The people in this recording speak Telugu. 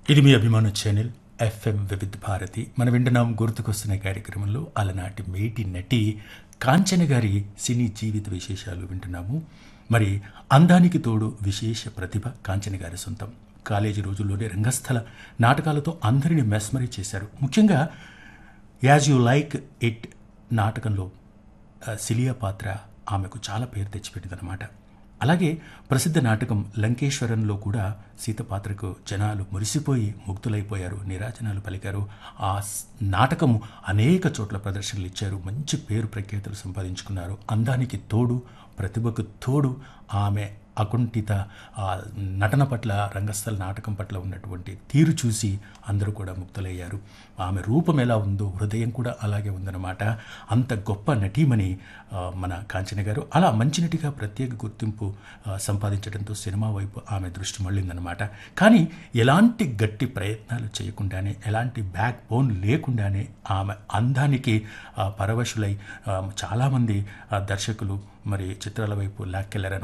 ఇది మీ అభిమాన ఛానల్ ఎఫ్ఎం వివిధ భారతి మన వింటున్నాం గుర్తుకొస్తున్న కార్యక్రమంలో అలనాటి మేటి నటి కాంచన గారి సినీ జీవిత విశేషాలు వింటున్నాము మరి అందానికి తోడు విశేష ప్రతిభ కాంచన గారి సొంతం కాలేజీ రోజుల్లోనే రంగస్థల నాటకాలతో అందరిని మెస్మరీ చేశారు ముఖ్యంగా యాజ్ యూ లైక్ ఇట్ నాటకంలో ఆ, సిలియా పాత్ర ఆమెకు చాలా పేరు తెచ్చిపెట్టిందనమాట అలాగే ప్రసిద్ధ నాటకం లంకేశ్వరంలో కూడా సీత పాత్రకు జనాలు మురిసిపోయి ముగ్ధులైపోయారు నిరాజనాలు పలికారు ఆ స్- నాటకము అనేక చోట్ల ప్రదర్శనలు ఇచ్చారు మంచి పేరు ప్రఖ్యాతులు సంపాదించుకున్నారు అందానికి తోడు ప్రతిభకు తోడు ఆమె అకుంఠిత ఆ నటన పట్ల రంగస్థల నాటకం పట్ల ఉన్నటువంటి తీరు చూసి అందరూ కూడా ముక్తులయ్యారు ఆమె రూపం ఎలా ఉందో హృదయం కూడా అలాగే ఉందన్నమాట అంత గొప్ప నటీమణి ఆ, మన కాంచన గారు అలా మంచి నటిగా ప్రత్యేక గుర్తింపు ఆ, సంపాదించడంతో సినిమా వైపు ఆమె దృష్టి మళ్ళిందనమాట కానీ ఎలాంటి గట్టి ప్రయత్నాలు చేయకుండానే ఎలాంటి బ్యాక్ బోన్ లేకుండానే ఆమె అందానికి ఆ, పరవశులై ఆ, చాలామంది ఆ, దర్శకులు మరి చిత్రాల వైపు లాక్కెళ్లారని